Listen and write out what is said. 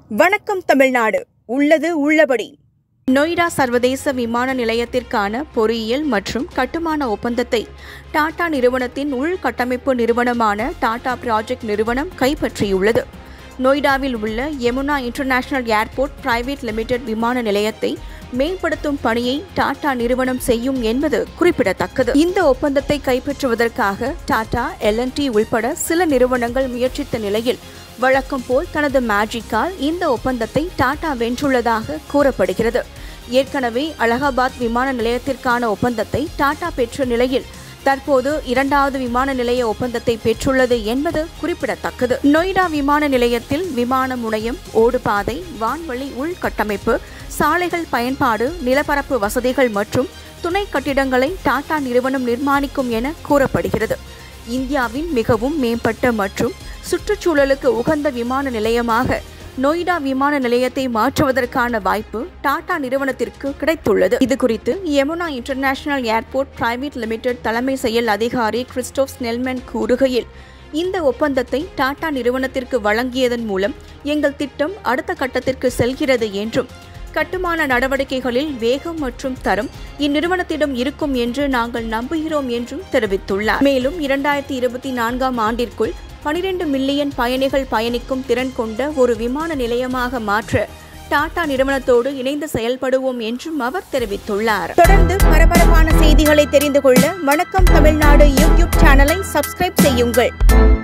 வணக்கம் தமிழ்நாடு உள்ளது உள்ளபடி நொய்டா சர்வதேச விமான நிலையத்திற்கான பொறியியல் மற்றும் கட்டுமான ஒப்பந்தத்தை டாடா நிறுவனத்தின் உள்கட்டமைப்பு நிறுவனமான டாடா ப்ராஜெக்ட் நிறுவனம் கைப்பற்றியுள்ளது நொய்டாவில் உள்ள Yamuna International Airport Private Limited விமான நிலையத்தை மேம்படுத்தும் பணியை டாடா நிறுவனம் செய்யும் என்பது குறிப்பிடத்தக்கது இந்த ஒப்பந்தத்தை கைப்பற்றுவதற்காக டாடா எல்என்டி உள்பட சில நிறுவனங்கள் முயற்சித்த நிலையில் வழக்கம் போல் தனது மேஜிக்கால் இந்த ஒப்பந்தத்தை டாடா வென்றுள்ளதாக கூறப்படுகிறது ஏற்கனவே அலகாபாத் விமான நிலையத்திற்கான ஒப்பந்தத்தை டாடா பெற்ற நிலையில் தற்போது இரண்டாவது விமான நிலைய ஒப்பந்தத்தை பெற்றுள்ளது என்பது குறிப்பிடத்தக்கது நொய்டா விமான நிலையத்தில் விமான முனையம் ஓடுபாதை வான்வழி உள்கட்டமைப்பு சாலைகள் பயன்பாடு நிலப்பரப்பு வசதிகள் மற்றும் துணை கட்டிடங்களை டாடா நிறுவனம் நிர்மாணிக்கும் என கூறப்படுகிறது இந்தியாவின் மிகவும் மேம்பட்ட மற்றும் சுற்றுச்சூழலுக்கு உகந்த விமான நிலையமாக நொய்டா விமான நிலையத்தை மாற்றுவதற்கான வாய்ப்பு டாடா நிறுவனத்திற்கு கிடைத்துள்ளது இது குறித்து Yamuna International Airport Private Limited தலைமை செயல் அதிகாரி கிறிஸ்டோப் ஸ்னெல்மேன் கூறுகையில் இந்த ஒப்பந்தத்தை டாடா நிறுவனத்திற்கு வழங்கியதன் மூலம் எங்கள் திட்டம் அடுத்த கட்டத்திற்கு செல்கிறது என்றும் கட்டுமான நடவடிக்கைகளில் வேகம் மற்றும் தரம் இந்நிறுவனத்திடம் இருக்கும் என்று நாங்கள் நம்புகிறோம் என்றும் தெரிவித்துள்ளார் மேலும் இரண்டாயிரத்தி இருபத்தி நான்காம் ஆண்டிற்குள் பனிரெண்டு மில்லியன் பயணிகள் பயணிக்கும் திறன் கொண்ட ஒரு விமான நிலையமாக மாற்ற டாடா நிறுவனத்தோடு இணைந்து செயல்படுவோம் என்றும் அவர் தெரிவித்துள்ளார் தொடர்ந்து பரபரப்பான செய்திகளை தெரிந்து கொள்ள வணக்கம் தமிழ்நாடு யூடியூப் சேனலை சப்ஸ்கிரைப் செய்யுங்கள்